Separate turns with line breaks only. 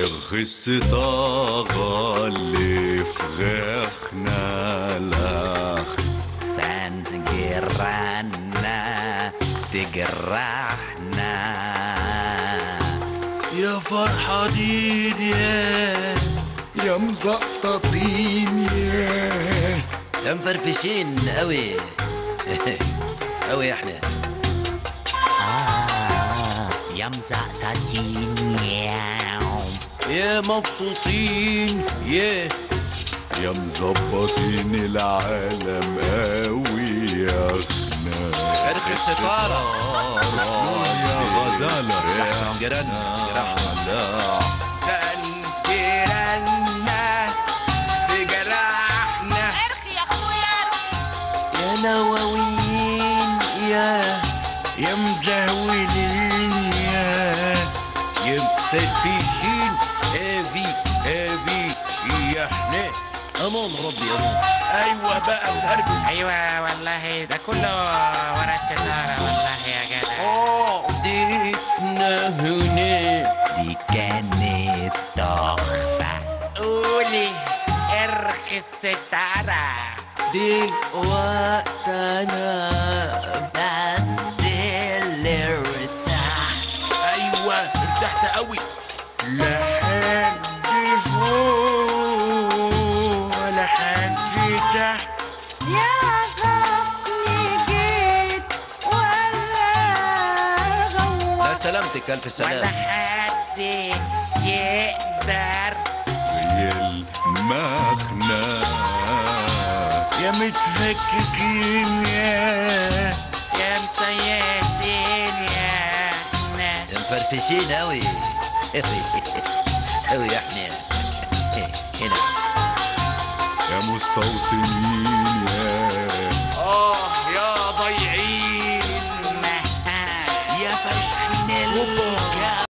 ارخص اللي فغخنا لخ
سان جيراننا تجرحنا
يا فرحانين يا
يا مزقططين يا
يا مفرفشين قوي قوي احنا
آه يا مزقططين ياو
يا مبسوطين يا
يا مظبطين العالم قوي يا خنا
ارخ الستارة
يا غزالة
احسن جيراننا جيراننا
جيراننا تجرحنا
ارخي يا اخويا
يا نواويين يا يا مزهولين يا يا مفرفشين هافي هافي يا احنا امان ربي امان ايوه بقى مفرفش
ايوه والله ده كله ورا الستاره والله يا جدع
قضيتنا هنا
دي كانت تحفة
قولي ارخي الستاره
دلوقتي انا
بس اللي ارتاح
ايوه ارتحت قوي لحد فوق ولا حد تحت
يا غفني جيت ولا غوط
لا سلامتك الف
ولا
سلام
حد يقدر
المخنة
يا متفككين يا
يا مسيسين يا احنا
يا مفرفشين قوي قوي احنا هنا
يا مستوطنين يا
اه يا ضيعين